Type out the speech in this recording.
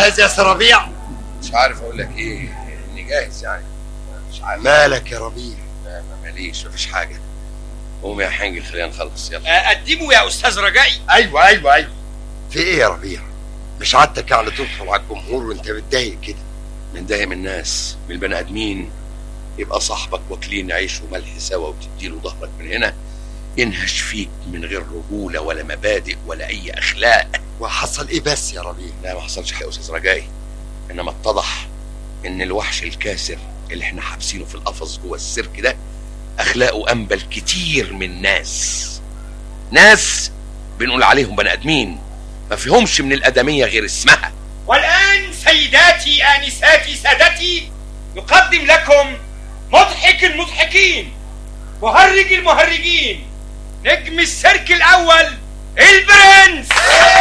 جاهز يا سي ربيع مش عارف اقول لك ايه اني جاهز يعني مش عارف مالك يا ربيع لا ما ماليش مفيش حاجه قوم يا حنجل خلينا نخلص يلا اقدمه يا استاذ رجائي ايوه ايوه ايوه في ايه يا ربيع مش عادتك يعني تدخل على الجمهور وانت متضايق كده متضايق من الناس من البني ادمين يبقى صاحبك واكلين عيش وملح سوا وتديله ظهرك من هنا ينهش فيك من غير رجوله ولا مبادئ ولا اي اخلاق وحصل ايه بس يا ربيع لا ما حصلش حاجه يا استاذ رجائي انما اتضح ان الوحش الكاسر اللي احنا حابسينه في القفص جوه السيرك ده اخلاقه انبل كتير من ناس ناس بنقول عليهم بني ادمين ما فيهمش من الادميه غير اسمها والآن سيداتي آنساتي سادتي نقدم لكم مضحك المضحكين مهرج المهرجين نجم السيرك الأول البرنس